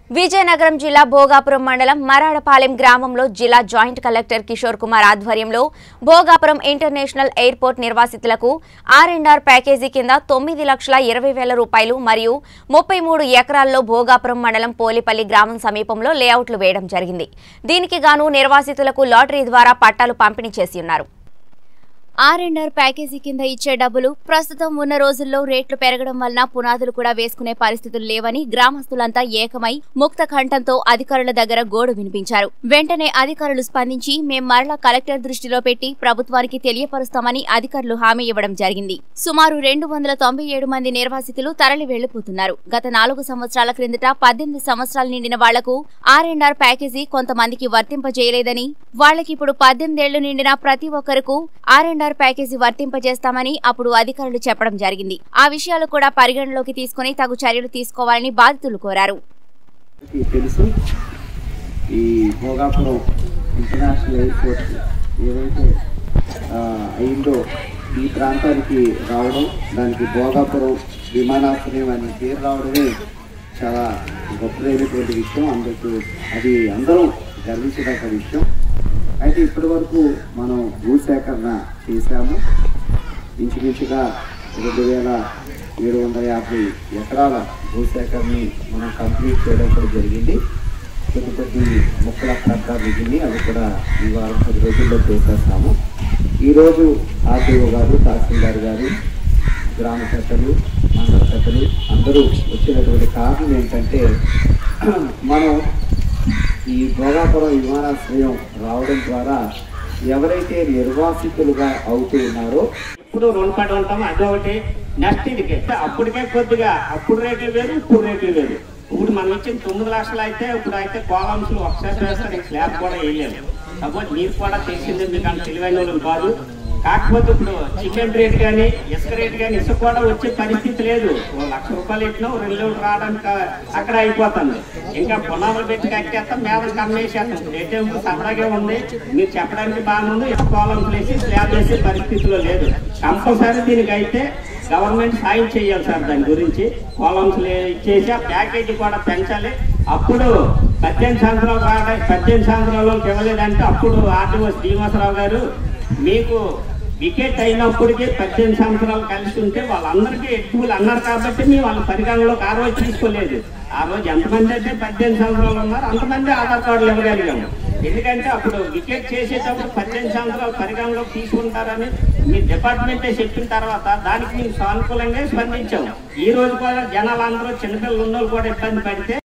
విజయనగరం జిల్లా భోగాపురం మండలం మరాడపాలెం గ్రామంలో జిల్లా జాయింట్ కలెక్టర్ కిషోర్ కుమార్ ఆధ్వర్యంలో భోగాపురం ఇంటర్నేషనల్ ఎయిర్పోర్ట్ నిర్వాసితులకు ఆర్ అండ్ ఆర్ ప్యాకేజీ కింద తొమ్మిది లక్షల ఇరవై వేల రూపాయలు మరియు ముప్పై మూడు ఎకరాల్లో భోగాపురం మండలం పోలిపల్లి గ్రామం సమీపంలో లేఅవుట్లు వేయడం జరిగింది దీనికి గాను నిర్వాసితులకు లాటరీ ద్వారా పట్టాలు పంపిణీ చేసి ఉన్నారు ఆర్ అండ్ ఆర్ ప్యాకేజీ కింద ఇచ్చే డబ్బులు ప్రస్తుతం ఉన్న రోజుల్లో రేట్లు పెరగడం వలన పునాదులు కూడా వేసుకునే పరిస్థితులు లేవని గ్రామస్తులంతా ఏకమై ముక్త కంఠంతో అధికారుల దగ్గర గోడు వినిపించారు వెంటనే అధికారులు స్పందించి మేం మరలా కలెక్టర్ దృష్టిలో పెట్టి ప్రభుత్వానికి తెలియపరుస్తామని అధికారులు హామీ ఇవ్వడం జరిగింది సుమారు రెండు వందల తొంభై ఏడు మంది నిర్వాసితులు తరలి వెళ్లిపోతున్నారు గత నాలుగు సంవత్సరాల క్రిందట పద్దెనిమిది సంవత్సరాలు నిండిన వాళ్లకు ఆర్ అండ్ ఆర్ ప్యాకేజీ కొంతమందికి వర్తింపజేయలేదని వాళ్ళకి ఇప్పుడు పద్దెనిమిదేళ్లు నిండిన ప్రతి ఒక్కరకు ఆర్ అండ్ ఆర్ ప్యాకేజీ వర్తింపజేస్తామని అప్పుడు అధికారులు చెప్పడం జరిగింది ఆ విషయాలు కూడా పరిగణలోకి తీసుకుని తగు చర్యలు తీసుకోవాలని బాధితులు కోరారు మీకు తెలుసు ఈ భోగాపురం ఇంటర్నేషనల్ ఎయిర్పోర్ట్ ఏదైతే ఆ, అయిందో ఈ ప్రాంతానికి రావడం దానికి భోగాపురం విమానాశ్రయం అనే పేరు రావడమే చాలా గొప్పదైనటువంటి విషయం అందుకు అది అందరం గర్వించదగ్గ విషయం అయితే ఇప్పటి వరకు మనం భూసేకరణ చేశాము ఇంచుమించుగా రెండు వేల ఏడు వందల యాభై ఎకరాల భూసేకరణని మనం కంప్లీట్ చేయడం కూడా జరిగింది కొద్ది కొద్ది మొక్కల అక్కడక్కడ మిగిలింది అవి కూడా ఈ వారం పది రోజుల్లో చేసేస్తాము ఈరోజు ఆర్టీఓ గారు తహసీల్దార్ గారు గ్రామ పెద్దలు మండల పెద్దలు అందరూ వచ్చినటువంటి కారణం ఏంటంటే మనం ఈ భోగాపురం విమానాశ్రయం రావడం ద్వారా ఎవరైతే నిర్వాసితులుగా అవుతూ ఉన్నారో ఇప్పుడు రుణపడి ఉంటాం అదొకటి నెక్స్ట్ ఇది గెట్ అప్పటికే కొద్దిగా అప్పుడు రేట్లు వేరు ఇప్పుడు రేట్లు వేరు ఇప్పుడు మనం ఇచ్చిన తొమ్మిది లక్షలు అయితే ఇప్పుడు అయితే కాలమ్స్ ఒకసారి వేస్తే స్లాబ్ కూడా వేయలేదు సపోజ్ మీరు కూడా తెలిసింది మీకు తెలివైన వాళ్ళు కాదు కాకపోతే ఇప్పుడు చికెన్ రేట్ కానీ ఇసుక రేట్ కానీ ఇసుక కూడా వచ్చే పరిస్థితి లేదు ఓ లక్ష రూపాయలు ఇచ్చినా ఓ రెండు రోజులు రావడానికి అక్కడ అయిపోతుంది ఇంకా పునాదులు పెట్టి కట్టేస్తాం మీద కమ్మేసేస్తాం ఏటీఎం సపడాగే ఉంది మీరు చెప్పడానికి బాగానే ఉంది కోలం వేసి స్లాబ్ వేసే పరిస్థితిలో లేదు కంపల్సరీ దీనికి అయితే గవర్నమెంట్ సాయం చేయాలి సార్ దాని గురించి కోలమ్స్ ఇచ్చేసి ఆ ప్యాకేజీ కూడా పెంచాలి అప్పుడు పద్దెనిమిది సంవత్సరాలు రాగా పద్దెనిమిది సంవత్సరాలకి ఇవ్వలేదంటే అప్పుడు ఆర్టీఓ శ్రీనివాసరావు గారు మీకు వికెట్ అయినప్పటికీ పద్దెనిమిది సంవత్సరాలు కలిసి ఉంటే వాళ్ళందరికీ ఎక్కువలు అన్నారు కాబట్టి మేము వాళ్ళ పరిగణలోకి ఆ రోజు తీసుకోలేదు ఆ రోజు ఎంతమంది అయితే పద్దెనిమిది సంవత్సరాలు ఉన్నారు అంతమంది ఆధార్ కార్డులు ఇవ్వగలిగాము ఎందుకంటే అప్పుడు వికెట్ చేసేటప్పుడు పద్దెనిమిది సంవత్సరాలు పరిగణలోకి తీసుకుంటారని మీ డిపార్ట్మెంటే చెప్పిన తర్వాత దానికి మేము సానుకూలంగా స్పందించాము ఈ రోజు కూడా జనాలు అందరూ చిన్నపిల్లలు ఉన్న వాళ్ళు కూడా ఇబ్బంది పడితే